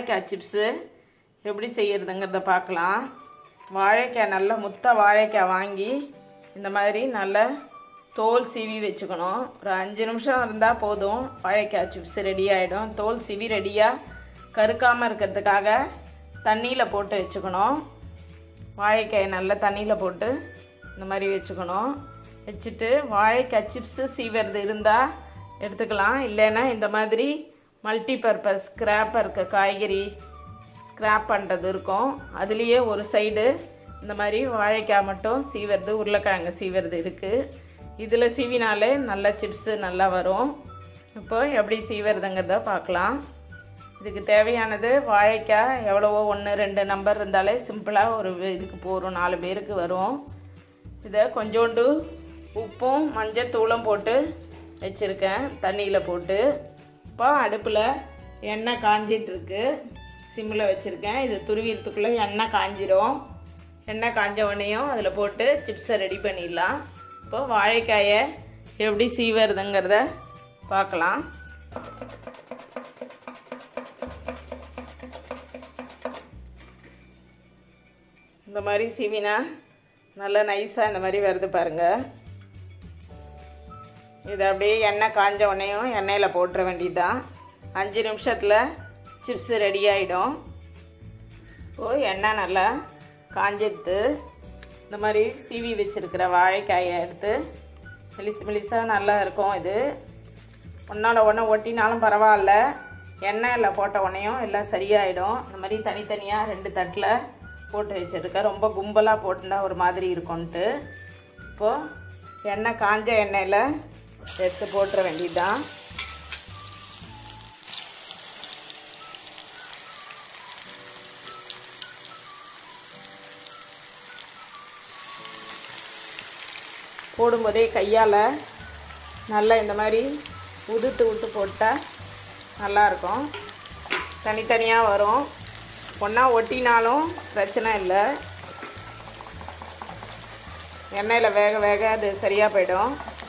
வாழைக்காய் சிப்ஸு எப்படி செய்யறதுங்கிறத பார்க்கலாம் வாழைக்காய் நல்லா முத்த வாழைக்காய் வாங்கி இந்த மாதிரி நல்லா தோல் சீவி வச்சுக்கணும் ஒரு அஞ்சு நிமிஷம் இருந்தால் போதும் வாழைக்காய் சிப்ஸ் ரெடி ஆகிடும் தோல் சீவி ரெடியாக கருக்காமல் இருக்கிறதுக்காக தண்ணியில் போட்டு வச்சுக்கணும் வாழைக்காயை நல்லா தண்ணியில் போட்டு இந்த மாதிரி வச்சுக்கணும் வச்சுட்டு வாழைக்காய் சிப்ஸு சீவறது இருந்தால் எடுத்துக்கலாம் இல்லைன்னா இந்த மாதிரி மல்டி பர்பஸ் ஸ்க்ராப்பாக இருக்க காய்கறி ஸ்க்ராப் பண்ணுறது இருக்கும் அதுலேயே ஒரு சைடு இந்த மாதிரி வாழைக்காய் மட்டும் சீவறது உருளைக்கிழங்கு சீவறது இருக்குது இதில் சீவினாலே நல்ல சிப்ஸு நல்லா வரும் இப்போ எப்படி சீவறதுங்கிறத பார்க்கலாம் இதுக்கு தேவையானது வாழைக்காய் எவ்வளவோ ஒன்று ரெண்டு நம்பர் இருந்தாலே சிம்பிளாக ஒரு இதுக்கு போகிறோம் நாலு பேருக்கு வரும் இதை கொஞ்சோண்டு உப்பும் மஞ்சத்தூளும் போட்டு வச்சுருக்கேன் தண்ணியில் போட்டு இப்போ அடுப்பில் எண்ணெய் காஞ்சிட்ருக்கு சிம்மில் வச்சுருக்கேன் இது துருவிறதுக்குள்ளே எண்ணெய் காஞ்சிரும் எண்ணெய் காஞ்ச உடனேயும் அதில் போட்டு சிப்ஸை ரெடி பண்ணிடலாம் இப்போ வாழைக்காயை எப்படி சீவறதுங்கிறத பார்க்கலாம் இந்த மாதிரி சீவினா நல்லா நைஸாக இந்த மாதிரி வருது பாருங்கள் இதை அப்படியே எண்ணெய் காஞ்ச உடனேயும் எண்ணெயில் போட்டுற வேண்டியதுதான் அஞ்சு நிமிஷத்தில் சிப்ஸு ரெடி ஆகிடும் ஓ எண்ணெய் நல்லா காஞ்சிடுத்து இந்த மாதிரி சீவி வச்சுருக்கிற வாழைக்காயை எடுத்து மெலிசு மெலிசாக நல்லா இருக்கும் இது ஒன்றோட ஒன்று ஒட்டினாலும் பரவாயில்ல எண்ணெயில் போட்ட உடனேயும் எல்லாம் சரியாயிடும் இந்த மாதிரி தனித்தனியாக ரெண்டு தட்டில் போட்டு வச்சுருக்கேன் ரொம்ப கும்பலாக போட்டுனா ஒரு மாதிரி இருக்கும்ன்ட்டு இப்போது எண்ணெய் காஞ்ச எண்ணெயில் எடுத்து போட்டுற வேண்டியதுதான் போடும்போதே கையால் நல்லா இந்த மாதிரி உதுத்து விட்டு போட்டால் நல்லாயிருக்கும் தனித்தனியாக வரும் ஒன்றா ஒட்டினாலும் பிரச்சனை இல்லை எண்ணெயில் வேக வேக அது சரியாக போயிடும்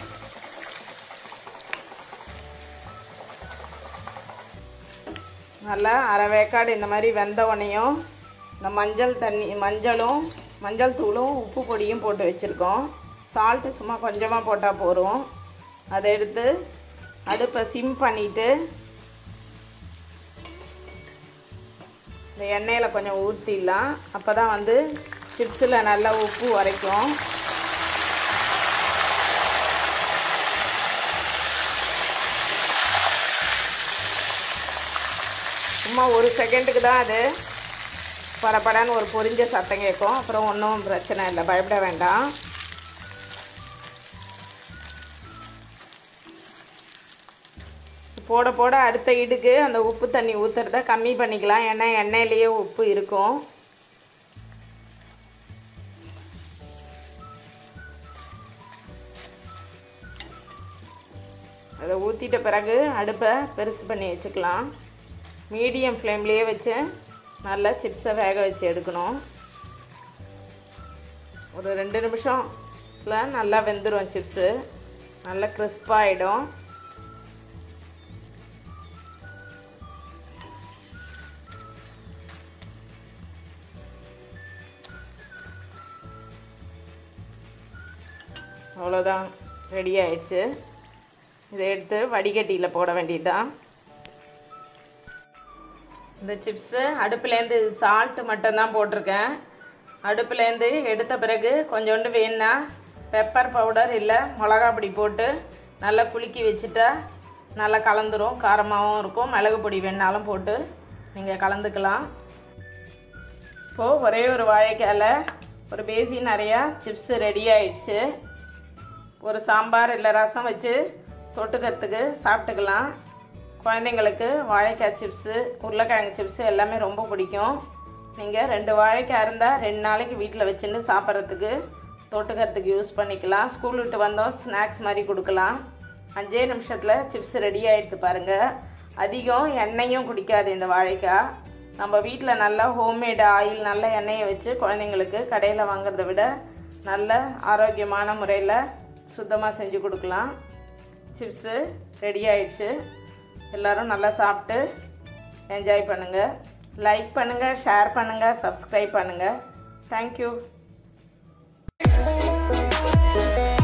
நல்லா அரை வேக்காடு இந்த மாதிரி வெந்த உடனேயும் இந்த மஞ்சள் தண்ணி மஞ்சளும் மஞ்சள் தூளும் உப்பு பொடியும் போட்டு வச்சுருக்கோம் சால்ட்டு சும்மா கொஞ்சமாக போட்டால் போதும் அதை எடுத்து அடுப்பை சிம் பண்ணிவிட்டு இந்த எண்ணெயில் கொஞ்சம் ஊற்றிடலாம் அப்போ தான் வந்து சிப்ஸில் நல்லா உப்பு வரைக்கும் சும்மா ஒரு செகண்டுக்கு தான் அது படப்படன்னு ஒரு பொரிஞ்ச சத்தம் கேட்கும் அப்புறம் ஒன்றும் பிரச்சனை இல்லை பயப்பட வேண்டாம் போட போட அடுத்த இடுக்கு அந்த உப்பு தண்ணி ஊற்றுறத கம்மி பண்ணிக்கலாம் ஏன்னா எண்ணெயிலேயே உப்பு இருக்கும் அதை ஊற்றிட்ட பிறகு அடுப்பை பெருசு பண்ணி வச்சுக்கலாம் மீடியம் ஃப்ளேம்லேயே வச்சு நல்லா சிப்ஸை வேக வச்சு எடுக்கணும் ஒரு ரெண்டு நிமிஷம்ல நல்லா வெந்துடும் சிப்ஸு நல்லா கிறிஸ்பாகிடும் அவ்வளோதான் ரெடி ஆயிடுச்சு இதை எடுத்து வடிகட்டியில் போட வேண்டியதுதான் இந்த சிப்ஸு அடுப்புலேருந்து சால்ட்டு மட்டும்தான் போட்டிருக்கேன் அடுப்புலேருந்து எடுத்த பிறகு கொஞ்சோண்டு வேணுன்னா பெப்பர் பவுடர் இல்லை மிளகா பொடி போட்டு நல்லா குலுக்கி வச்சுட்டா நல்லா கலந்துரும் காரமாகவும் இருக்கும் மிளகு பொடி வேணாலும் போட்டு நீங்கள் கலந்துக்கலாம் இப்போது ஒரே ஒரு வாழைக்காயில் ஒரு பேசி நிறையா சிப்ஸு ரெடி ஆயிடுச்சு ஒரு சாம்பார் இல்லை ரசம் வச்சு தொட்டுக்கிறதுக்கு சாப்பிட்டுக்கலாம் குழந்தைங்களுக்கு வாழைக்காய் சிப்ஸு உருளைக்கிழங்கு சிப்ஸு எல்லாமே ரொம்ப பிடிக்கும் நீங்கள் ரெண்டு வாழைக்காய் இருந்தால் ரெண்டு நாளைக்கு வீட்டில் வச்சுன்னு சாப்பிட்றதுக்கு தொட்டுக்கிறதுக்கு யூஸ் பண்ணிக்கலாம் ஸ்கூல் விட்டு வந்தோம் ஸ்நாக்ஸ் மாதிரி கொடுக்கலாம் அஞ்சே நிமிஷத்தில் சிப்ஸ் ரெடி ஆகிடுது பாருங்கள் அதிகம் எண்ணெயும் குடிக்காது இந்த வாழைக்காய் நம்ம வீட்டில் நல்லா ஹோம்மேடு ஆயில் நல்ல எண்ணெயை வச்சு குழந்தைங்களுக்கு கடையில் வாங்குறத விட நல்ல ஆரோக்கியமான முறையில் சுத்தமாக செஞ்சு கொடுக்கலாம் சிப்ஸு ரெடி ஆயிடுச்சு எல்லோரும் நல்லா சாப்பிட்டு என்ஜாய் பண்ணுங்கள் லைக் பண்ணுங்கள் ஷேர் பண்ணுங்கள் சப்ஸ்கிரைப் பண்ணுங்கள் தேங்க்யூ